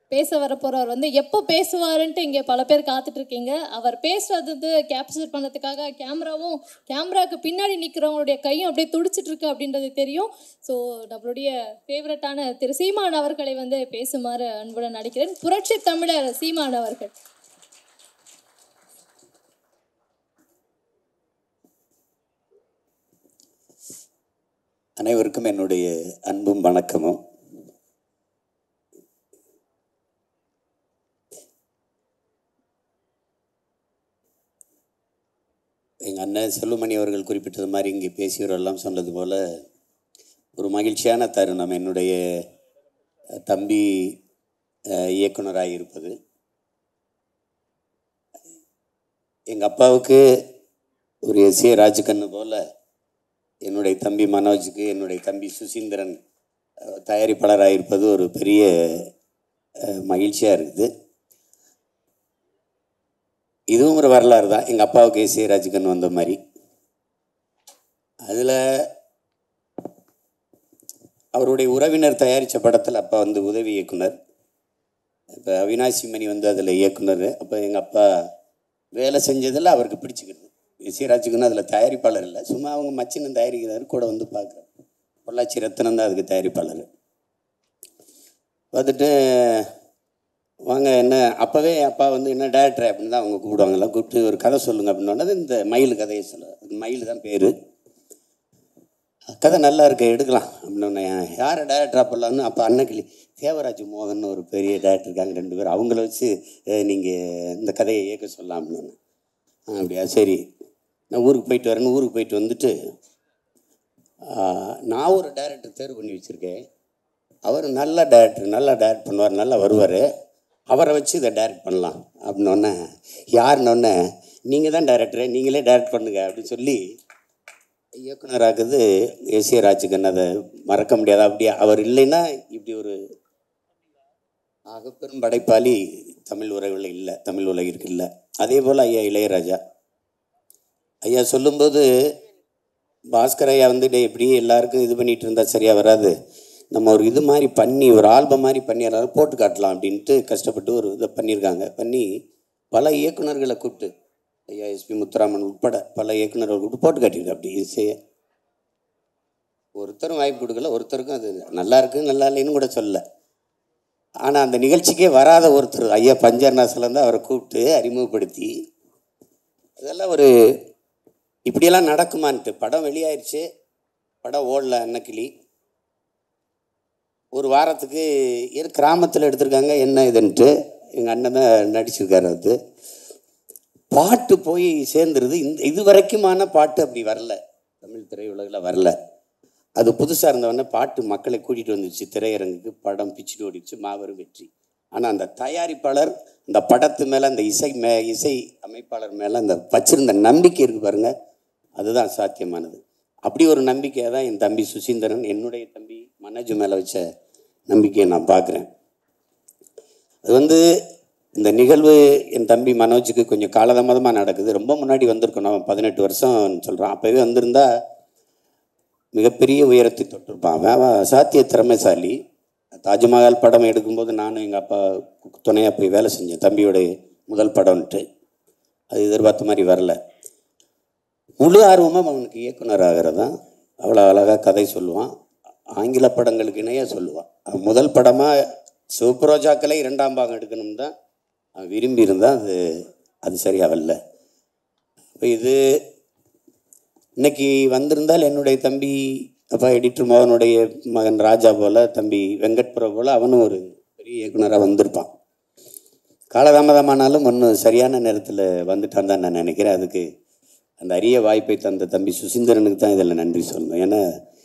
பேச வரப்போறவர் வந்து எப்போ பேசுவாருன்ட்டு இங்கே பல பேர் காத்துட்டு இருக்கீங்க அவர் பேசுறது வந்து கேப்சர் பண்ணதுக்காக கேமராவும் கேமராக்கு பின்னாடி நிற்கிறவங்களுடைய கையும் அப்படியே துடிச்சிட்டு இருக்கு அப்படின்றது தெரியும் ஸோ நம்மளுடைய ஃபேவரட்டான திரு சீமான் அவர்களை வந்து பேசுமாறு அன்புடன் நடிக்கிறேன் புரட்சி தமிழர் சீமான் அவர்கள் அனைவருக்கும் என்னுடைய அன்பும் வணக்கமும் எங்கள் அண்ணன் செல்வமணி அவர்கள் குறிப்பிட்டது மாதிரி இங்கே பேசியவரெல்லாம் சொன்னது போல் ஒரு மகிழ்ச்சியான தருணம் என்னுடைய அஹ், தம்பி அஹ், இயக்குனராக இருப்பது எங்கள் அப்பாவுக்கு ஒரு எஸ் ஏ ராஜ்கண்ணு போல் என்னுடைய தம்பி மனோஜுக்கு என்னுடைய தம்பி சுசீந்திரன் அஹ், தயாரிப்பாளராக இருப்பது ஒரு பெரிய மகிழ்ச்சியாக இருக்குது இதுவும் ஒரு வரலாறு தான் எங்கள் அப்பாவுக்கு எஸ் ஏ ராஜ்கன் வந்த மாதிரி அதில் அவருடைய உறவினர் தயாரித்த படத்தில் அப்பா வந்து உதவி இயக்குனர் இப்போ அவினாசி மணி வந்து அதில் இயக்குனர் அப்போ எங்கள் அப்பா வேலை செஞ்சதில் அவருக்கு பிடிச்சிக்கிறது எஸ் ஏ ராஜ்கன் அதில் தயாரிப்பாளர் இல்லை சும்மா அவங்க மச்சினன் தயாரிக்கிறாரு கூட வந்து பார்க்குறாரு பொள்ளாச்சி ரத்னம் தான் அதுக்கு தயாரிப்பாளர் பார்த்துட்டு வாங்க என்ன அப்போவே அப்பா வந்து என்ன டேரக்டர் அப்படின்னு தான் அவங்க கூப்பிடுவாங்கல்ல கூப்பிட்டு ஒரு கதை சொல்லுங்க அப்படின்னு இந்த மயில் கதையை சொல்ல மயில் தான் பேர் கதை நல்லா இருக்கு எடுக்கலாம் அப்படின்னு யாரை டேரக்டராக போடலான்னு அப்போ அன்னக்கிளி தேவராஜ் மோகன் ஒரு பெரிய டேரக்டர் இருக்காங்க ரெண்டு பேரும் அவங்கள வச்சு நீங்கள் இந்த கதையை இயக்க சொல்லலாம் அப்படின்னு ஆ, அப்படியா சரி நான் ஊருக்கு போயிட்டு வரேன்னு ஊருக்கு போயிட்டு வந்துட்டு ஆ, நான் ஒரு டேரக்டர் தேர்வு பண்ணி வச்சுருக்கேன் அவர் நல்ல டேரக்டர் நல்லா டேரக்ட் பண்ணுவார் நல்லா வருவார் அவரை வச்சு இதை டைரக்ட் பண்ணலாம் அப்படின்னொன்னே யாருன்னொன்னே நீங்கள் தான் டைரக்டரு நீங்களே டைரக்ட் பண்ணுங்க அப்படின்னு சொல்லி இயக்குனராக்குது எஸ் ஏ ராஜுகன் அதை மறக்க முடியாது அப்படியே அவர் இல்லைன்னா இப்படி ஒரு ஆகப்பெரும் படைப்பாளி தமிழ் உறவில் இல்லை தமிழ் உலகிற்கு இல்லை அதே போல் ஐயா இளையராஜா ஐயா சொல்லும்போது பாஸ்கர் ஐயா வந்து "டேய், இப்படியே எல்லாருக்கும் இது பண்ணிட்டு இருந்தா சரியா வராது நம்ம ஒரு இது மாதிரி பண்ணி ஒரு ஆல்பம் மாதிரி பண்ணி எல்லாரும் போட்டு காட்டலாம் அப்படின்ட்டு கஷ்டப்பட்டு ஒரு இதை பண்ணியிருக்காங்க பண்ணி பல இயக்குனர்களை கூப்பிட்டு ஐயா எஸ்பி முத்துராமன் உட்பட பல இயக்குனர்கள் கூப்பிட்டு போட்டு காட்டியிருக்கா அப்படி இசையை ஒருத்தரும் வாய்ப்பு கொடுக்கல ஒருத்தருக்கும் அது நல்லா இருக்கு நல்லா இல்லைன்னு கூட சொல்லல ஆனால் அந்த நிகழ்ச்சிக்கே வராத ஒருத்தர் ஐயா பஞ்சர்நாசில் தான் அவரை கூப்பிட்டு அறிமுகப்படுத்தி இதெல்லாம் ஒரு இப்படியெல்லாம் நடக்குமான்ட்டு படம் வெளியாயிருச்சு படம் ஓடல அன்னக்கிளி ஒரு வாரத்துக்கு இரு கிராமத்தில் எடுத்திருக்காங்க என்ன இதுன்ட்டு எங்கள் அண்ணன் தான் நடிச்சிருக்காரு அது பாட்டு போய் சேர்ந்துருது இந்த இது வரைக்குமான பாட்டு அப்படி வரல தமிழ் திரையுலகில் வரல அது புதுசாக இருந்தவொடனே பாட்டு மக்களை கூட்டிகிட்டு வந்துச்சு திரையரங்குக்கு படம் பிச்சுட்டு ஓடிச்சு மாபெரும் வெற்றி ஆனால் அந்த தயாரிப்பாளர் அந்த படத்து மேலே அந்த இசை மே இசை அமைப்பாளர் மேலே அந்த வச்சிருந்த நம்பிக்கை இருக்கு பாருங்க அதுதான் சாத்தியமானது அப்படி ஒரு நம்பிக்கையை தான் என் தம்பி சுசீந்திரன் என்னுடைய தம்பி மனோஜ் மேலே வச்ச நம்பிக்கையை நான் பார்க்குறேன் அது வந்து இந்த நிகழ்வு என் தம்பி மனோஜுக்கு கொஞ்சம் காலதாமதமாக நடக்குது ரொம்ப முன்னாடி வந்திருக்கணும் அவன் பதினெட்டு வருஷம் சொல்கிறான் அப்போவே வந்திருந்தா மிகப்பெரிய உயரத்தை தொட்டிருப்பான் அவன் அவன் சாத்திய திறமைசாலி தாஜ்மஹால் படம் எடுக்கும்போது நானும் எங்கள் அப்பா துணையாக போய் வேலை செஞ்சேன் தம்பியோடைய முதல் படம்ன்ட்டு அது எதிர்பார்த்த மாதிரி வரல முழு ஆர்வமாக அவனுக்கு இயக்குனர் ஆகிறதான் அவ்வளோ அழகாக கதை சொல்லுவான் ஆங்கில படங்களுக்கு இணையாக சொல்லுவான் அவன் முதல் படமாக சிவப்புரோஜாக்களை இரண்டாம் பாகம் எடுக்கணும் தான் அவன் விரும்பி இருந்தால் அது அது சரியாக வரல இப்போ இது இன்னைக்கு வந்திருந்தால் என்னுடைய தம்பி அப்பா எடிட்டர் மோகனுடைய மகன் ராஜா போல் தம்பி வெங்கட் பிரபு போல் அவனும் ஒரு பெரிய இயக்குனராக வந்திருப்பான் காலதாமதமானாலும் ஒன்றும் சரியான நேரத்தில் வந்துட்டான் தான் நான் நினைக்கிறேன் அதுக்கு அந்த அரிய வாய்ப்பை தந்த தம்பி சுசீந்திரனுக்கு தான் இதில் நன்றி சொல்லணும் ஏன்னா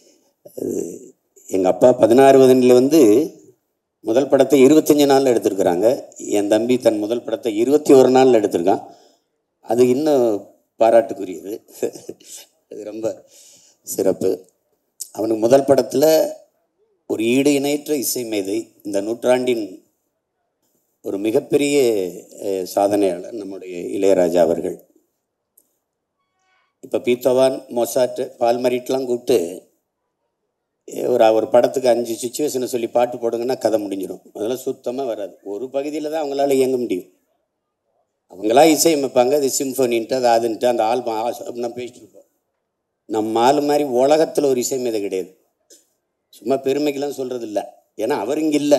எங்கள் அப்பா பதினாறு வயதில் வந்து முதல் படத்தை இருபத்தஞ்சி நாளில் எடுத்திருக்கிறாங்க என் தம்பி தன் முதல் படத்தை இருபத்தி ஒரு நாளில் எடுத்திருக்கான் அது இன்னும் பாராட்டுக்குரியது அது ரொம்ப சிறப்பு அவனுக்கு முதல் படத்தில் ஒரு ஈடு இணையற்ற இசை மேதை இந்த நூற்றாண்டின் ஒரு மிகப்பெரிய அஹ், சாதனையாளர் நம்முடைய இளையராஜா அவர்கள் இப்போ பீத்தவான் மொசாட் பால்மரிட்லாம் கூப்பிட்டு ஒரு ஒரு படத்துக்கு அஞ்சு சுச்சுவேஷனை சொல்லி பாட்டு போடுங்கன்னா கதை முடிஞ்சிடும் அதெல்லாம் சுத்தமாக வராது ஒரு பகுதியில் தான் அவங்களால இயங்க முடியும் அவங்களா இசையமைப்பாங்க அது சிம்ஃபனின்ட்டு அது அதுன்ட்டு அந்த ஆல்பம் நம்ம பேசிட்டு இருப்போம் நம்ம ஆள் மாதிரி உலகத்தில் ஒரு இசைமேதை கிடையாது சும்மா பெருமைக்கெல்லாம் சொல்கிறது இல்லை ஏன்னா அவர் இங்கே இல்லை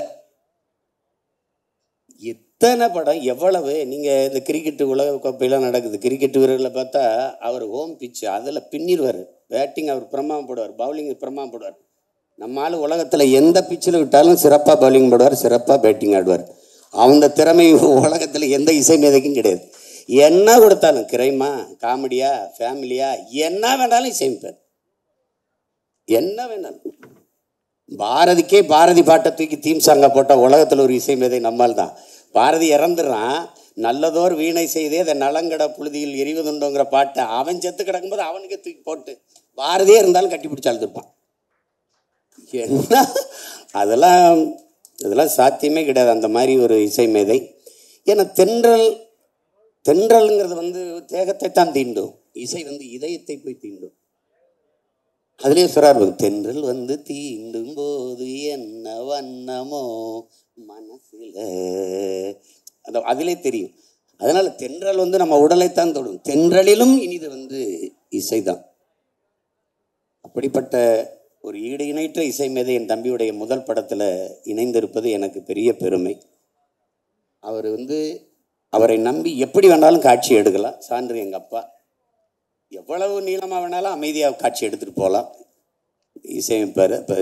எத்தனை படம் எவ்வளவு நீங்கள் இந்த கிரிக்கெட்டு உலக கோப்பையெல்லாம் நடக்குது கிரிக்கெட் வீரர்களை பார்த்தா அவர் ஹோம் பிச்சு அதில் பின்னிடுவார் பேட்டிங் அவர் பிரமாதம் போடுவார் பவுலிங் பிரமாதம் போடுவார் நம்ம ஆள் உலகத்தில் எந்த பிச்சில் விட்டாலும் சிறப்பாக பவுலிங் போடுவார் சிறப்பாக பேட்டிங் ஆடுவார் அவங்க திறமை உலகத்தில் எந்த இசை மேதைக்கும் கிடையாது என்ன கொடுத்தாலும் கிரைமா காமெடியா ஃபேமிலியா என்ன வேணாலும் இசைமிப்பார் என்ன வேணாலும் பாரதிக்கே பாரதி பாட்டை தூக்கி தீம் சாங்கா போட்டால் உலகத்தில் ஒரு இசை மேதை நம்மால் தான் பாரதி இறந்துடுறான் நல்லதோர் வீணை செய்தே அதை நலங்கட புழுதியில் எரிவதுண்டோங்கிற பாட்டை அவன் செத்து கிடக்கும்போது அவனுக்கே தூக்கி போட்டு பாரதியே இருந்தாலும் கட்டி பிடிச்சி அழுதுருப்பான் என்ன அதெல்லாம் இதெல்லாம் சாத்தியமே கிடையாது அந்த மாதிரி ஒரு இசை மேதை ஏன்னா தென்றல் தென்றல்ங்கிறது வந்து தேகத்தை தான் தீண்டும் இசை வந்து இதயத்தை போய் தீண்டும் அதுலேயே சொல்றாரு பாருங்க, தென்றல் வந்து தீண்டும் போது என்ன வண்ணமோ மனசுல அந்த அதிலே தெரியும் அதனால தென்றல் வந்து நம்ம உடலைத்தான் தொடும் தென்றலிலும் இனிது வந்து இசைதான் அப்படிப்பட்ட ஒரு ஈடு இணைற்ற இசை மேதை என் தம்பியுடைய முதல் படத்தில் இணைந்திருப்பது எனக்கு பெரிய பெருமை அவர் வந்து அவரை நம்பி எப்படி வேணாலும் காட்சி எடுக்கலாம் சான்று எங்கள் அப்பா எவ்வளவு நீளமாக வேணாலும் அமைதியாக காட்சி எடுத்துகிட்டு போகலாம் இசையமைப்பார் இப்போ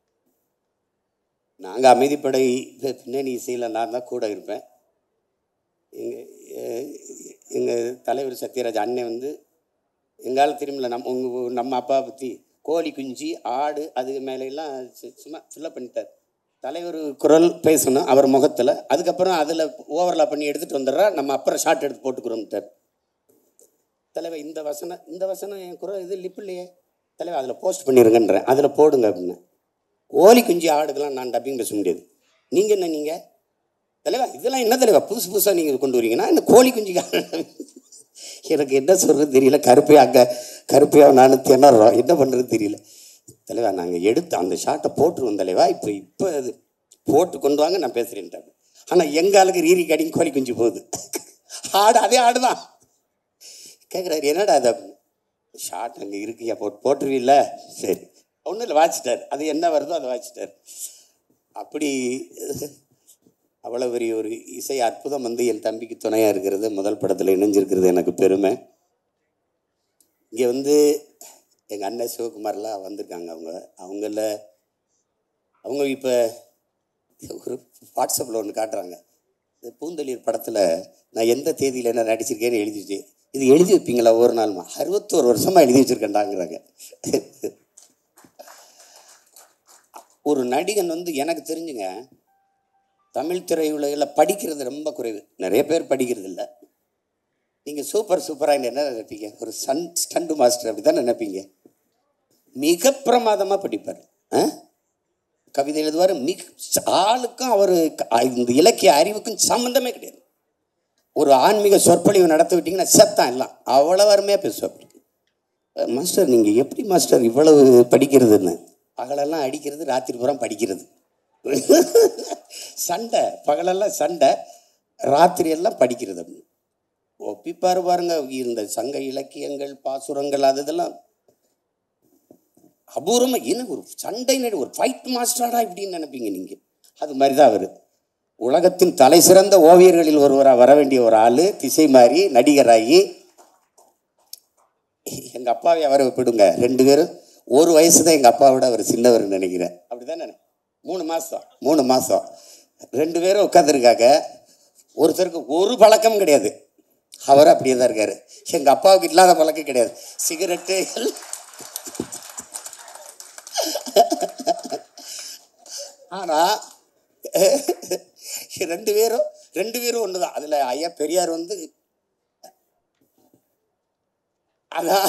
நாங்கள் அமைதிப்படை பின்னணி இசையில் நான் தான் கூட இருப்பேன் எங்கள் எங்கள் தலைவர் சத்யராஜ் அண்ணன் வந்து எங்கால திரும்பல நம்ம உங்கள் நம்ம அப்பா பற்றி கோழி குஞ்சு ஆடு அதுக்கு மேலெல்லாம் சு- சும்மா ஃபில்லப் பண்ணிட்டார் தலைவர் குரல் பேசணும் அவர் முகத்தில் அதுக்கப்புறம் அதில் ஓவர்லாப் பண்ணி எடுத்துகிட்டு வந்துடுறா நம்ம அப்புறம் ஷார்ட் எடுத்து போட்டுக்கிறோம்ட்டார் தலைவர் இந்த வசனம் இந்த வசனம் என் குரல் இது லிப் இல்லையே தலைவர் அதில் போஸ்ட் பண்ணிருங்கன்றேன் அதில் போடுங்க அப்படின்னு கோழி குஞ்சு ஆடுக்கெல்லாம் நான் டப்பிங் பேச முடியாது நீங்கள் என்ன நீங்கள் தலைவா இதெல்லாம் என்ன தலைவா புதுசு புதுசாக நீங்கள் கொண்டு வரீங்கன்னா என்ன கோழி குஞ்சு எனக்கு என்ன சொல்கிறது தெரியல கருப்பையா அங்கே கருப்பையா நானும் திணறோம் என்ன பண்ணுறது தெரியல தலைவா நாங்கள் எடுத்து அந்த ஷாட்டை போட்டுருவோம் தலைவா இப்போ இப்போ அது போட்டு கொண்டு வாங்க நான் பேசுகிறேன்ட்டாங்க ஆனால் எங்கள் ஆளுக்கு ரீரி கடிங்க கோழி குஞ்சு போகுது ஆடு அதே ஆடு தான் கேட்குறாரு என்னடா அது ஷார்ட் அங்கே இருக்குயா போட்டு போட்டுருவீல்ல சரி ஒன்றும் இல்லை வாச்சிட்டார் அது என்ன வருதோ அதை வாச்சிட்டார் அப்படி அவ்வளோ பெரிய ஒரு இசை அற்புதம் வந்து என் தம்பிக்கு துணையாக இருக்கிறது முதல் படத்தில் இணைஞ்சிருக்கிறது எனக்கு பெருமை இங்கே வந்து எங்கள் அண்ணன் சிவகுமார்லாம் வந்திருக்காங்க அவங்க அவங்கள அவங்க இப்போ ஒரு வாட்ஸ்அப்பில் ஒன்று காட்டுறாங்க இந்த பூந்தளிர் படத்தில் நான் எந்த தேதியில் என்ன நடிச்சிருக்கேன்னு எழுதி வச்சு இது எழுதி வைப்பீங்களா ஒரு நாள்மா அறுபத்தோரு வருஷமாக எழுதி வச்சுருக்கேன்டாங்கிறாங்க ஒரு நடிகன் வந்து எனக்கு தெரிஞ்சுங்க தமிழ் திரையுலகில் படிக்கிறது ரொம்ப குறைவு நிறைய பேர் படிக்கிறது இல்லை நீங்கள் சூப்பர் சூப்பராக என்ன நினைப்பீங்க ஒரு சன் ஸ்டண்டு மாஸ்டர் அப்படி தான் நினைப்பீங்க மிக பிரமாதமாக படிப்பார் ஆ கவிதை எழுதுவார் மிக ஆளுக்கும் அவர் இந்த இலக்கிய அறிவுக்கும் சம்மந்தமே கிடையாது ஒரு ஆன்மீக சொற்பொழிவு நடத்த விட்டீங்கன்னா செத்தான் எல்லாம் அவ்வளோ அருமையாக பேசுவார் மாஸ்டர் நீங்கள் எப்படி மாஸ்டர் இவ்வளவு படிக்கிறதுன்னு பகலெல்லாம் அடிக்கிறது ராத்திரி பூரா படிக்கிறது சண்டை பகலெல்லாம் சண்டை ராத்திரி எல்லாம் படிக்கிறது அப்படின்னு ஒப்பிப்பாரு பாருங்க இந்த சங்க இலக்கியங்கள் பாசுரங்கள் அது இதெல்லாம் அபூர்வமாக என்ன ஒரு சண்டை நடி ஒரு ஃபைட் மாஸ்டரா இப்படின்னு நினைப்பீங்க நீங்கள் அது மாதிரி தான் அவர் உலகத்தின் தலை சிறந்த ஓவியர்களில் ஒருவராக வர வேண்டிய ஒரு ஆள் திசை மாறி நடிகராகி எங்கள் அப்பாவை அவரை விடுங்க ரெண்டு பேரும் ஒரு வயசு தான் எங்கள் அப்பாவோட அவர் சின்னவர்னு நினைக்கிறேன் அப்படி தானே மூணு மாதம் மூணு மாதம் ரெண்டு பேரும் உட்காந்துருக்காங்க ஒருத்தருக்கு ஒரு பழக்கம் கிடையாது அவர் அப்படியே தான் இருக்காரு எங்கள் அப்பாவுக்கு இல்லாத பழக்கம் கிடையாது சிகரெட்டு ஆனால் ரெண்டு பேரும் ரெண்டு பேரும் ஒன்று தான் அதில் ஐயா பெரியார் வந்து அதான்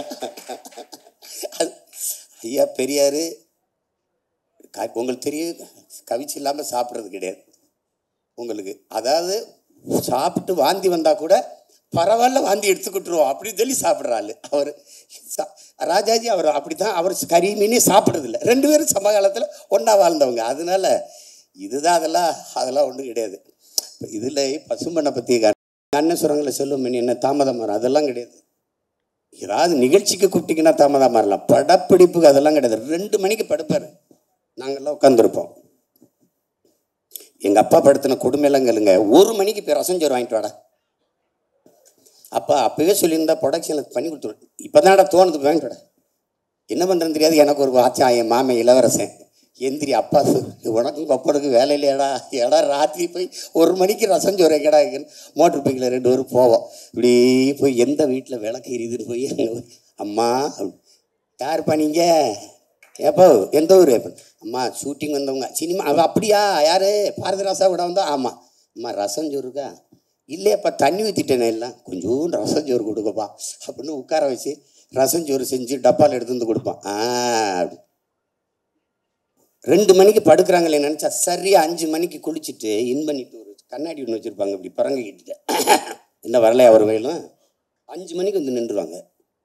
அது ஐயா பெரியார் க உங்களுக்கு தெரியும் கவிச்சு இல்லாமல் சாப்பிட்றது கிடையாது உங்களுக்கு அதாவது சாப்பிட்டு வாந்தி வந்தால் கூட பரவாயில்ல வாந்தி எடுத்துக்கிட்டுருவோம் அப்படின்னு சொல்லி சாப்பிட்ற ஆளு அவர் சா- ராஜாஜி அவர் அப்படி தான் அவர் கறி மீனே சாப்பிட்றதில்ல ரெண்டு பேரும் சமகாலத்தில் ஒன்றா வாழ்ந்தவங்க அதனால இதுதான் அதெல்லாம் அதெல்லாம் ஒன்றும் கிடையாது இதில் பசும்பண்ணை பற்றி அண்ணன் சுரங்களை செல்லும் என்ன தாமதம் வரும் அதெல்லாம் கிடையாது ஏதாவது நிகழ்ச்சிக்கு கூப்பிட்டீங்கன்னா தாமதமாக வரலாம் படப்பிடிப்புக்கு அதெல்லாம் கிடையாது ரெண்டு மணிக்கு படுப்பார் நாங்கள்லாம் உட்காந்துருப்போம் எங்கள் அப்பா படுத்தின கொடுமையெல்லாம் கேளுங்க ஒரு மணிக்கு போய் ரசஞ்சோறு வாங்கிட்டு வாடா அப்பா அப்போவே சொல்லியிருந்தா ப்ரொடக்ஷனுக்கு பண்ணி கொடுத்துருவேன் இப்போ தான்டா தோணுது போய் வாங்கிட்டு வாடா என்ன பண்ணுறதுன்னு தெரியாது எனக்கு ஒரு ஆச்சா என் மாமன் இளவரசன் எந்திரி அப்பா உனக்கும் கொப்பனுக்கும் வேலை இல்லையாடா ஏடா ராத்திரி போய் ஒரு மணிக்கு ரசம் சோறு எங்கடா மோட்டர் பைக்கில் ரெண்டு பேரும் போவோம் இப்படி போய் எந்த வீட்டில் விளக்கு எரியுதுன்னு போய் அங்க போய், அம்மா யாருப்பா நீங்கள் ஏப்போ எந்த ஊர் அம்மா ஷூட்டிங் வந்தவங்க சினிமா அவ அப்படியா யார் பாரதிராசா விட வந்தா ஆமாம் அம்மா ரசம் சோறு இருக்கா இல்லையாப்பா தண்ணி ஊற்றிட்டேனே எல்லாம் கொஞ்சோண்டு ரசம் சோறு கொடுக்கப்பா அப்படின்னு உட்கார வச்சு ரசம் சோறு செஞ்சு டப்பாவில் எடுத்து வந்து கொடுப்பான் ஆ அப்படி. ரெண்டு மணிக்கு படுக்கிறாங்களே நினச்சா சரியா அஞ்சு மணிக்கு குளிச்சுட்டு இன் பண்ணிட்டு ஒரு கண்ணாடி ஒன்று வச்சுருப்பாங்க இப்படி பறங்க கிட்ட என்ன வரலையா ஒரு வயலும் அஞ்சு மணிக்கு வந்து நின்றுவாங்க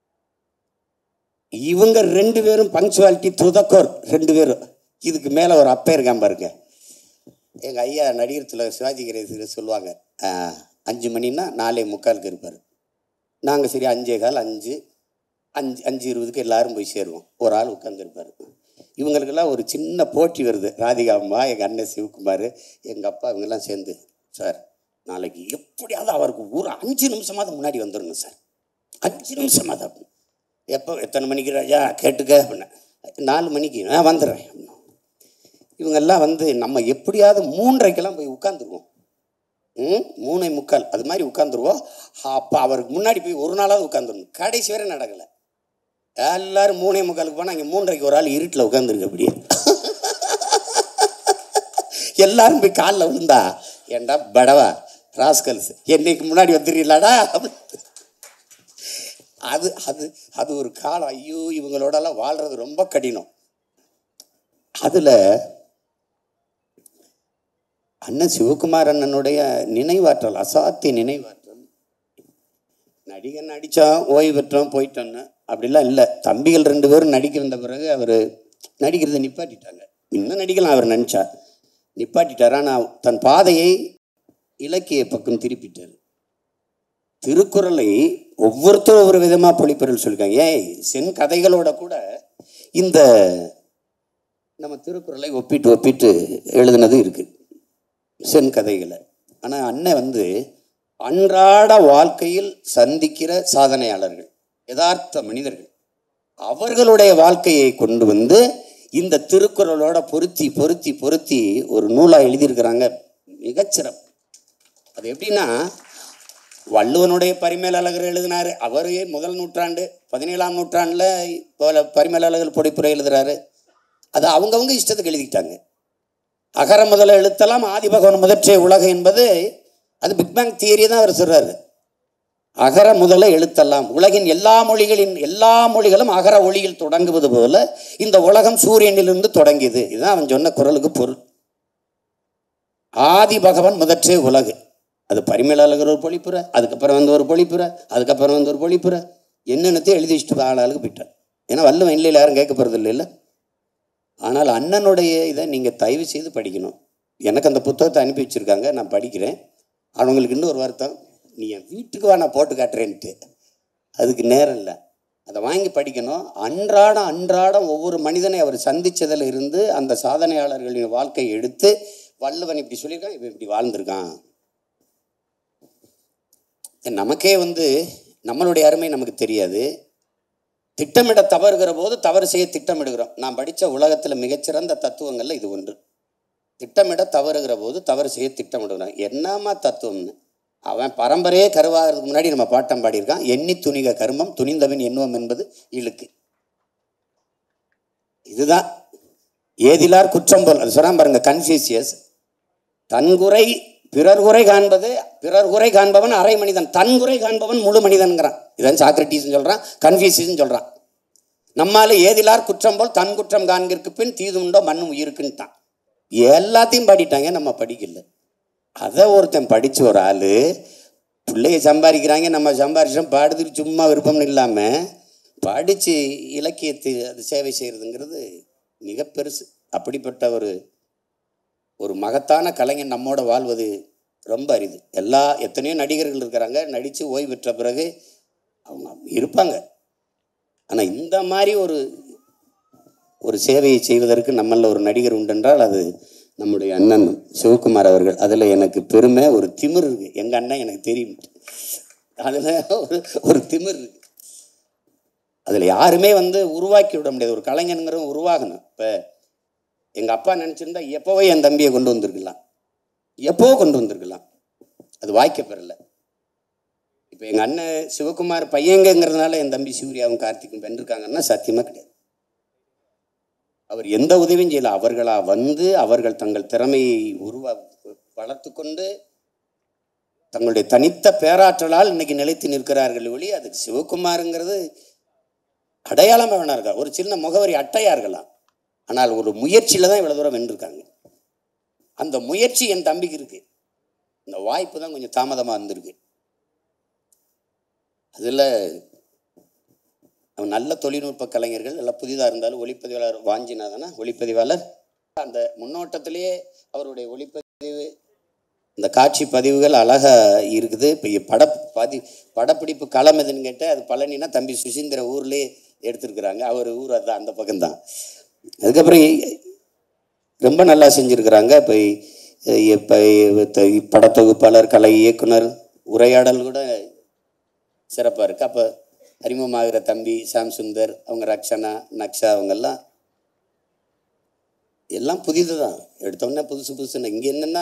இவங்க ரெண்டு பேரும் பங்க்சுவாலிட்டி துதக்கோர் ரெண்டு பேரும் இதுக்கு மேலே ஒரு அப்பா இருக்கான் பாருங்க எங்கள் ஐயா நடிகரத்தில் சிவாஜி கணேசன் சொல்லுவாங்க ஆ, அஞ்சு மணின்னா நாலே முக்காலுக்கு இருப்பார் நாங்கள் சரி அஞ்சே கால் அஞ்சு அஞ்சு அஞ்சு இருபதுக்கு எல்லாரும் போய் சேருவோம் ஒரு ஆள் உட்காந்துருப்பார் இவங்களுக்கெல்லாம் ஒரு சின்ன போட்டி வருது ராதிகா அம்மா எங்கள் அண்ணன் சிவகுமார் எங்கள் அப்பா இவங்கெல்லாம் சேர்ந்து சார் நாளைக்கு எப்படியாவது அவருக்கு ஒரு அஞ்சு நிமிஷமாவது முன்னாடி வந்துடணும் சார் அஞ்சு நிமிஷமாவது அப்படின்னு எப்போ எத்தனை மணிக்கு ராஜா கேட்டுக்க அப்படின்னேன் நாலு மணிக்கு நான் வந்துடுறேன் அப்படின்னா. இவங்கெல்லாம் வந்து நம்ம எப்படியாவது மூன்றரைக்கெல்லாம் போய் உட்காந்துருவோம் ம் மூணை முக்கால் அது மாதிரி உட்காந்துருவோம் அப்போ அவருக்கு முன்னாடி போய் ஒரு நாளாவது உட்காந்துருணும் கடைசி வரை நடக்கலை எல்லாரும் மூணே முக்காலுக்கு போனால் இங்கே மூன்றரைக்கு ஒரு ஆள் இருட்டில் உட்காந்துருக்கு அப்படியே எல்லாரும் போய் காலில் விழுந்தா ஏண்டா படவா ராஸ்கல்ஸ் என்னைக்கு முன்னாடி வந்துடுறீங்களாடா அப்படி அது அது அது ஒரு காலம் ஐயோ இவங்களோடலாம் வாழ்றது ரொம்ப கடினம் அதில் அண்ணன் சிவகுமார் அண்ணனுடைய நினைவாற்றல் அசாத்திய நினைவாற்றல் நடிகன் நடித்தான் ஓய்வு பெற்றோம் போயிட்டோன்னு அப்படிலாம் இல்லை தம்பிகள் ரெண்டு பேரும் நடிக்க வந்த பிறகு அவர் நடிக்கிறதை நிப்பாட்டிட்டாங்க இன்னும் நடிக்கலாம் அவர் நினச்சா நிப்பாட்டிட்டார் ஆனால் தன் பாதையை இலக்கிய பக்கம் திருப்பிட்டார் திருக்குறளை ஒவ்வொருத்தரும் ஒவ்வொரு விதமாக பொழிப்பொருள் சொல்லியிருக்காங்க ஏன் சென் கதைகளோட கூட இந்த நம்ம திருக்குறளை ஒப்பிட்டு ஒப்பிட்டு எழுதுனது இருக்குது சென் கதைகளை ஆனால் அண்ணன் வந்து அன்றாட வாழ்க்கையில் சந்திக்கிற சாதனையாளர்கள் யதார்த்த மனிதர்கள் அவர்களுடைய வாழ்க்கையை கொண்டு வந்து இந்த திருக்குறளோட பொருத்தி பொருத்தி பொருத்தி ஒரு நூலாக எழுதியிருக்கிறாங்க மிகச்சிறப்பு அது எப்படின்னா வள்ளுவனுடைய பரிமேலழகர் எழுதினாரு அவரே முதல் நூற்றாண்டு பதினேழாம் நூற்றாண்டில் போல பரிமேலழகர் பொடிப்புரை எழுதுறாரு அது அவங்கவங்க இஷ்டத்துக்கு எழுதிக்கிட்டாங்க அகர முதல எழுத்தெல்லாம் ஆதிபகவன் முதற்றே உலக என்பது அது பிக் பேங் தியரி தான் அவர் சொல்றாரு அகர முதல எழுத்தெல்லாம் உலகின் எல்லா மொழிகளின் எல்லா மொழிகளும் அகர ஒளியில் தொடங்குவது போல இந்த உலகம் சூரியனிலிருந்து தொடங்கியது இதுதான் அவன் சொன்ன குரலுக்கு பொருள் ஆதி பகவன் முதற்றே உலகு அது பரிமேலழகர் ஒரு பொழிப்புற அதுக்கப்புறம் வந்து ஒரு பொழிப்புற அதுக்கப்புறம் வந்து ஒரு பொழிப்புற என்னென்னத்தையும் எழுதி வச்சுட்டு ஆளாளுக்கு போயிட்டார் ஏன்னா வல்லுவன் இல்லை யாரும் கேட்க போகிறது இல்லை ஆனால் அண்ணனுடைய இதை நீங்கள் தயவு செய்து படிக்கணும் எனக்கு அந்த புத்தகத்தை அனுப்பி வச்சுருக்காங்க நான் படிக்கிறேன் அவங்களுக்கு இன்னும் ஒரு வருத்தம் நீ என் வீட்டுக்கு வா நான் போட்டு காட்டுறேன்ட்டு அதுக்கு நேரம் இல்லை அதை வாங்கி படிக்கணும் அன்றாடம் அன்றாடம் ஒவ்வொரு மனிதனை அவர் சந்திச்சதுல இருந்து அந்த சாதனையாளர்களின் வாழ்க்கையை எடுத்து வள்ளுவன் இப்படி சொல்லியிருக்கான் இவன் இப்படி வாழ்ந்திருக்கான் நமக்கே வந்து நம்மளுடைய அருமை நமக்கு தெரியாது திட்டமிட தவறுகிற போது தவறு செய்ய திட்டமிடுகிறோம் நான் படித்த உலகத்தில் மிகச்சிறந்த தத்துவங்கள்ல இது ஒன்று திட்டமிட தவறுகிற போது தவறு செய்ய திட்டமிடுகிறோம் என்னமா தத்துவம்னு அவன் பரம்பரையே கருவாகிறதுக்கு முன்னாடி நம்ம பாட்டம் பாடியிருக்கான் எண்ணி துணிக கர்மம் துணிந்தவன் எண்ணுவம் என்பது இழுக்கு இதுதான் ஏதிலார் குற்றம் போல் அது சொன்னா பாருங்க கன்ஃபியூசியஸ் தன்குறை பிறர் குறை காண்பது பிறர் குறை காண்பவன் அரை மனிதன் தன் குறை காண்பவன் முழு மனிதன்கிறான் இதான் சாக்ரட்டிஸ் சொல்றான் கன்ஃபியூசியஸ் சொல்றான் நம்மால ஏதிலார் குற்றம் போல் தன் குற்றம் காண்கிறதுக்கு பின் தீதுண்டோ மண்ணும் உயிருக்குன்ட்டான் எல்லாத்தையும் பாடிட்டாங்க நம்ம படிக்கல அதை ஒருத்தன் படிச்ச ஒரு ஆளு பிள்ளைய சம்பாதிக்கிறாங்க நம்ம சம்பாரிச்சோம் பாடுறதுக்கு சும்மா விருப்பம்னு இல்லாமல் படித்து இலக்கியத்தை அது சேவை செய்கிறதுங்கிறது மிக பெருசு அப்படிப்பட்ட ஒரு ஒரு மகத்தான கலைஞன் நம்மோட வாழ்வது ரொம்ப அரிது எல்லா எத்தனையோ நடிகர்கள் இருக்கிறாங்க நடித்து ஓய்வு பெற்ற பிறகு அவங்க இருப்பாங்க ஆனால் இந்த மாதிரி ஒரு ஒரு சேவையை செய்வதற்கு நம்மளில் ஒரு நடிகர் உண்டென்றால் அது நம்முடைய அண்ணன் சிவகுமார் அவர்கள் அதில் எனக்கு பெருமை ஒரு திமிர் இருக்கு எங்கள் அண்ணன் எனக்கு தெரியும் அதில் ஒரு ஒரு திமிர் இருக்கு அதில் யாருமே வந்து உருவாக்கி விட முடியாது ஒரு கலைஞனுங்கிறவன் உருவாகணும் இப்போ எங்கள் அப்பா நினச்சிருந்தா எப்போவே என் தம்பியை கொண்டு வந்திருக்கலாம் எப்போவோ கொண்டு வந்திருக்கலாம் அது வாய்க்க பெறல இப்போ எங்கள் அண்ணன் சிவகுமார் பையங்கிறதுனால என் தம்பி சூர்யாவும் கார்த்திக்கும் வென்றிருக்காங்கன்னா சத்தியமாக கிடையாது அவர் எந்த உதவியும் செய்யல அவர்களா வந்து அவர்கள் தங்கள் திறமையை உருவா வளர்த்து கொண்டு தங்களுடைய தனித்த பேராற்றலால் இன்னைக்கு நிலைத்து நிற்கிறார்கள் ஒளி அதுக்கு சிவகுமாருங்கிறது அடையாளம் வேணா இருக்கா ஒரு சின்ன முகவரி அட்டையா இருக்கலாம் ஆனால் ஒரு முயற்சியில தான் இவ்வளவு தூரம் வென்றிருக்காங்க அந்த முயற்சி என் தம்பிக்கு இருக்கு இந்த வாய்ப்பு தான் கொஞ்சம் தாமதமாக இருந்திருக்கு அதில் அவன் நல்ல தொழில்நுட்ப கலைஞர்கள் எல்லாம் புதிதாக இருந்தாலும் ஒளிப்பதிவாளர் வாஞ்சிநாதனா ஒளிப்பதிவாளர் அந்த முன்னோட்டத்திலேயே அவருடைய ஒளிப்பதிவு இந்த காட்சி பதிவுகள் அழகா இருக்குது இப்போ பட பதி படப்பிடிப்பு களம் எதுன்னு கேட்டால் அது பழனினா தம்பி சுசீந்திர ஊர்லேயே எடுத்திருக்கிறாங்க அவர் ஊர் அதுதான் அந்த பக்கம்தான் அதுக்கப்புறம் ரொம்ப நல்லா செஞ்சுருக்கிறாங்க இப்போ இப்போ படத்தொகுப்பாளர் கலை இயக்குனர் உரையாடல் கூட சிறப்பாக இருக்குது அப்போ அறிமுகமாகிற தம்பி சாம் சுந்தர் அவங்க ரக்ஷனா நக்ஷா அவங்கெல்லாம் எல்லாம் புதிது தான் எடுத்தோடனே புதுசு புதுசுன்னு இங்கே என்னென்னா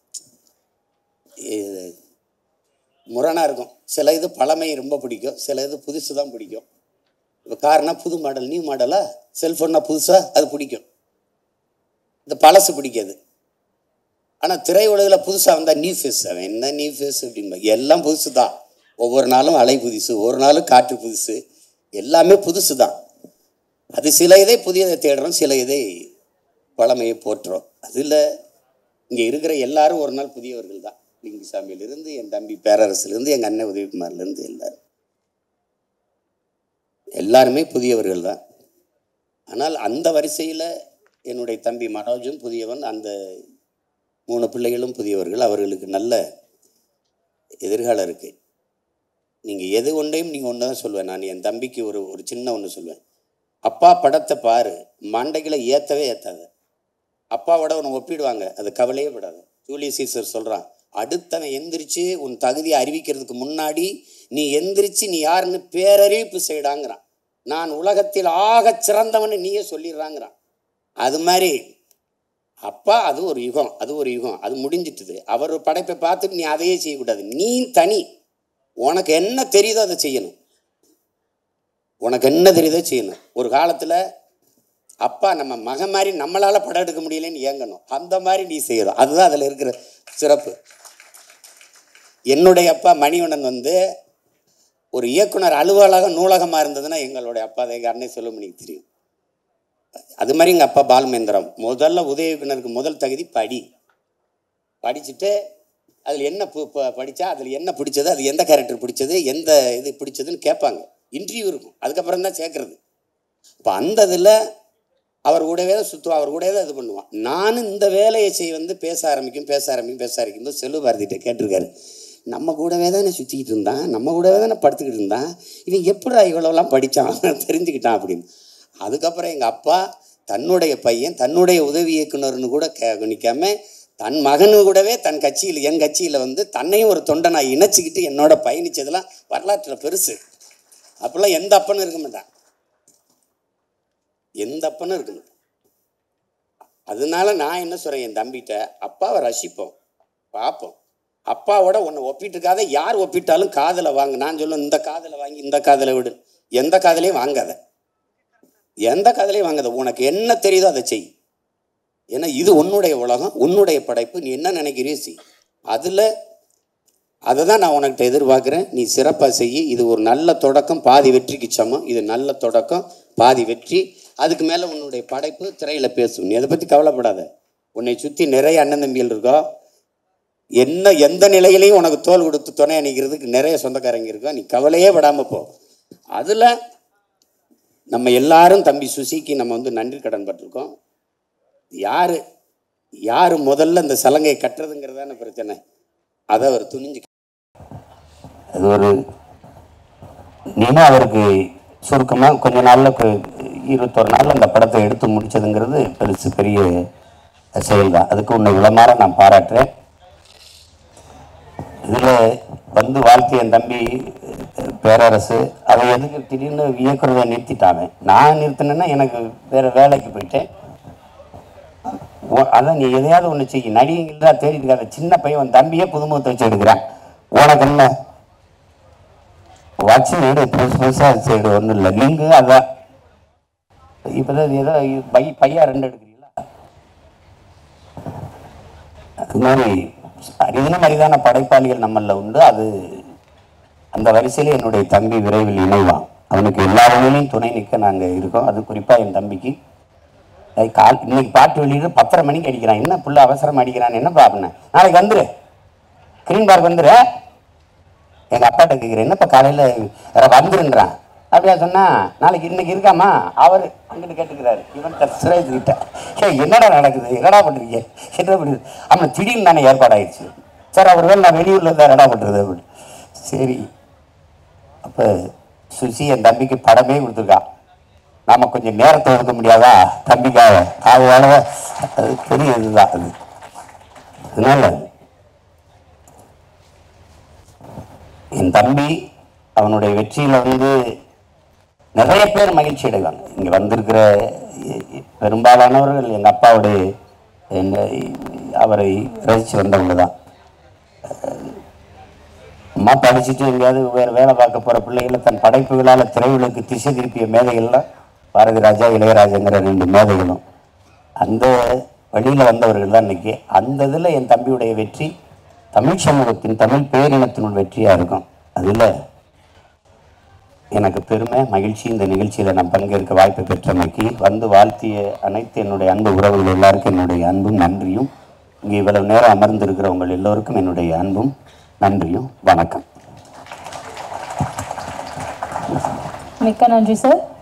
முரணாக இருக்கும் சில இது பழமை ரொம்ப பிடிக்கும் சில இது புதுசு தான் பிடிக்கும் இப்போ கார்னா புது மாடல் நியூ மாடலா செல்ஃபோன்னா புதுசாக அது பிடிக்கும் இந்த பழசு பிடிக்காது ஆனால் திரையுலகில் புதுசாக வந்தால் நியூ ஃபேஸ் அவன் என்ன நியூ ஃபேஸ் அப்படின்பா எல்லாம் புதுசு தான் ஒவ்வொரு நாளும் அலை புதுசு ஒரு நாளும் காற்று புதுசு எல்லாமே புதுசு தான் அது சில இதை புதியதை தேடுறோம் சில இதை பழமையை போற்றுறோம் அதில் இங்கே இருக்கிற எல்லாரும் ஒரு நாள் புதியவர்கள் தான் லிங்குசாமியிலிருந்து என் தம்பி பேரரசுலேருந்து எங்கள் அண்ணன் உதயகுமார்லேருந்து எல்லாரும் எல்லாருமே புதியவர்கள் தான் ஆனால் அந்த வரிசையில் என்னுடைய தம்பி மனோஜும் புதியவன் அந்த மூணு பிள்ளைகளும் புதியவர்கள் அவர்களுக்கு நல்ல எதிர்காலம் இருக்குது நீங்கள் எது ஒன்றையும் நீங்கள் ஒன்று தான் சொல்லுவேன் நான் என் தம்பிக்கு ஒரு ஒரு சின்ன ஒன்று சொல்லுவேன் அப்பா படத்தை பாரு மண்டைகளை ஏற்றவே ஏற்றாத அப்பாவோட உன்னை ஒப்பிடுவாங்க அது கவலையே படாது ஜூலியஸ் சீசர் சொல்கிறான் அடுத்தவன் எந்திரிச்சு உன் தகுதியை அறிவிக்கிறதுக்கு முன்னாடி நீ எந்திரிச்சு நீ யாருன்னு பேரறிவிப்பு செய்டாங்கிறான் நான் உலகத்தில் ஆகச் சிறந்தவன்னு நீயே சொல்லிடுறாங்கிறான் அது மாதிரி அப்பா அது ஒரு யுகம் அது ஒரு யுகம் அது முடிஞ்சிட்டுது அவர் படைப்பை பார்த்துட்டு நீ அதையே செய்யக்கூடாது நீ தனி உனக்கு என்ன தெரியுதோ அதை செய்யணும் உனக்கு என்ன தெரியுதோ செய்யணும் ஒரு காலத்தில் அப்பா நம்ம மகன் மாதிரி நம்மளால் படம் எடுக்க முடியலன்னு ஏங்கணும் அந்த மாதிரி நீ செய்யணும் அதுதான் அதில் இருக்கிற சிறப்பு என்னுடைய அப்பா மணிவண்ணன் வந்து ஒரு இயக்குனர் அலுவலகம் நூலகமாக இருந்ததுன்னா எங்களுடைய அப்பா அதை எங்கள் அன்னை சொல்லுமணிக்கு தெரியும் அது மாதிரி எங்கள் அப்பா பால்மேந்திரம் முதல்ல உதவி இயக்குனருக்கு முதல் தகுதி படி படிச்சுட்டு அதில் என்ன பு ப- படிச்சா அதில் என்ன பிடிச்சது அது எந்த கேரக்டர் பிடிச்சது எந்த இது பிடிச்சதுன்னு கேட்பாங்க இன்டர்வியூ இருக்கும் அதுக்கப்புறம் தான் சேர்க்கறது இப்போ அந்த இதில் அவர் கூடவே தான் சுற்றுவான் அவர் கூடவே தான் இது பண்ணுவான் நானும் இந்த வேலையை செய்ய வந்து பேச ஆரம்பிக்கும் பேச ஆரம்பிக்கும் பேச ஆரம்பிக்கும் போது செல்வ பாரதிகிட்ட கேட்டிருக்காரு நம்ம கூடவே தானே சுற்றிக்கிட்டு இருந்தான் நம்ம கூடவே தானே படுத்துக்கிட்டு இருந்தான் இவன் எப்படிடா இவ்வளோலாம் படித்தான் தெரிஞ்சுக்கிட்டான் அப்படின்னு அதுக்கப்புறம் எங்கள் அப்பா தன்னுடைய பையன் தன்னுடைய உதவி இயக்குனர்னு கூட கே நிற்காம தன் மகனு கூடவே தன் கட்சியில் என் கட்சியில் வந்து தன்னையும் ஒரு தொண்டனை இணைச்சிக்கிட்டு என்னோட பயணிச்சதெல்லாம் வரலாற்றில் பெருசு அப்போல்லாம் எந்த அப்பனும் இருக்க மாட்டான் எந்த அப்பனும் இருக்க மாட்டான் அதனால நான் என்ன சொல்கிறேன் என் தம்பிகிட்ட அப்பாவை ரசிப்போம் பார்ப்போம் அப்பாவோட உன்னை ஒப்பிட்டுருக்காத யார் ஒப்பிட்டாலும் காதலை வாங்க நான் சொல்லுவேன் இந்த காதலை வாங்கி இந்த காதலை விடு எந்த காதலையும் வாங்காத எந்த காதலையும் வாங்காத உனக்கு என்ன தெரியுதோ அதை செய் ஏன்னா இது உன்னுடைய உலகம் உன்னுடைய படைப்பு நீ என்ன நினைக்கிறியோ செய் அதில் அதை தான் நான் உனக்கிட்ட எதிர்பார்க்குறேன் நீ சிறப்பாக செய் இது ஒரு நல்ல தொடக்கம் பாதி வெற்றிக்கு சமம் இது நல்ல தொடக்கம் பாதி வெற்றி அதுக்கு மேலே உன்னுடைய படைப்பு திரையில் பேசும் நீ அதை பற்றி கவலைப்படாத உன்னை சுற்றி நிறைய அண்ணன் தம்பிகள் இருக்கோ என்ன எந்த நிலையிலையும் உனக்கு தோல் கொடுத்து துணை அணிக்கிறதுக்கு நிறைய சொந்தக்காரங்க இருக்கா நீ கவலையே படாமல் போ அதில் நம்ம எல்லாரும் தம்பி சுசிக்கு நம்ம வந்து நன்றி கடன் பட்டிருக்கோம் யார் யார் முதல்ல இந்த சலங்கையை கட்டுறதுங்கிறதான பிரச்சனை அதை அவர் துணிஞ்சு அது ஒரு நீனும் அவருக்கு சுருக்கமாக கொஞ்ச நாளில் இருபத்தொரு நாள் அந்த படத்தை எடுத்து முடிச்சதுங்கிறது பெருசு பெரிய செயல் தான் அதுக்கு உன்னை விளமாற நான் பாராட்டுறேன் இதில் வந்து வாழ்த்திய என் தம்பி அஹ், பேரரசு அதை எதுக்கு திடீர்னு இயக்குறதை நிறுத்திட்டாங்க நான் நிறுத்தினேன்னா எனக்கு வேறு வேலைக்கு போயிட்டேன் உ- அதான் நீ எதையாவது ஒன்று செய்ய நடிகைகள் தான் தேடிட்டு இருக்காங்க சின்ன பையன் உன் தம்பியே புதுமுகத்தை வச்சு எடுக்கிறான் உனக்கு என்ன வச்சு வீடு புதுசு புதுசாக வச்சு எடு ஒன்றும் இல்லை லிங்கு அதான் இப்போ தான் ஏதோ இது பை பையா ரெண்டு எடுக்கிறீங்களா அது மாதிரி அரிதின அரிதான படைப்பாளிகள் நம்மளில் உண்டு அது அந்த வரிசையில் என்னுடைய தம்பி விரைவில் இணைவான் அவனுக்கு எல்லா வகையிலையும் துணை நிற்க நாங்கள் இருக்கோம் அது குறிப்பாக என் தம்பிக்கு அது கால் இன்னைக்கு பாட்டு வெளியிட்டு பத்தரை மணிக்கு அடிக்கிறான் என்ன புள்ள அவசரம் அடிக்கிறான் என்ன பாப்பினேன் நாளைக்கு வந்துரு கிரீன் பார்க் வந்துரு எங்கள் அப்பாட்ட கேட்குறேன் என்னப்பா காலையில் வந்துருன்றான் அப்படியா சொன்னா நாளைக்கு இன்னைக்கு இருக்காமா அவர் அங்கிட்டு கேட்டுக்கிறாரு இவன் சுரேஷ் கிட்ட ஏ என்னடா நடக்குது என்னடா பண்ணுறீங்க என்ன பண்ணுது ஆமாம் திடீர்னு தானே ஏற்பாடாயிடுச்சு சார் அவர் வேலை நான் வெளியூரில் இருந்தால் என்னடா பண்ணுறது அப்படின்னு சரி அப்போ சுசி என் தம்பிக்கு படமே கொடுத்துருக்கா நாம கொஞ்சம் நேரத்தை ஒதுக்க முடியாதா தம்பிக்காக அதனால அது பெரிய இதுதான் அது அதனால என் தம்பி அவனுடைய வெற்றியில் வந்து நிறைய பேர் மகிழ்ச்சி அடைவாங்க இங்கே வந்திருக்கிற எ- எ- பெரும்பாலானவர்கள் எங்கள் அப்பாவுடைய என்ன அவரை ரசித்து வந்தவங்க தான் அம்மா படிச்சுட்டு எங்கேயாவது வேறு வேலை பார்க்க போகிற பிள்ளைகளை தன் படைப்புகளால் திரையுலகுக்கு திசை திருப்பிய மேதைகள்லாம் பாரதி ராஜா இளையராஜங்கிற ரெண்டு மேதைகளும் அந்த வழியில் வந்தவர்கள் தான் இன்னைக்கு அந்த இதில் என் தம்பியுடைய வெற்றி தமிழ் சமூகத்தின் தமிழ் பேரினத்தினுள் வெற்றியாக இருக்கும் அதில் எனக்கு பெருமை மகிழ்ச்சி இந்த நிகழ்ச்சியில் நான் பங்கேற்க வாய்ப்பு பெற்றமைக்கு வந்து வாழ்த்திய அனைத்து என்னுடைய அன்பு உறவுகள் எல்லாருக்கும் என்னுடைய அன்பும் நன்றியும் இங்கே இவ்வளவு நேரம் அமர்ந்திருக்கிற உங்கள் எல்லோருக்கும் என்னுடைய அன்பும் நன்றியும் வணக்கம் மிக்க நன்றி சார்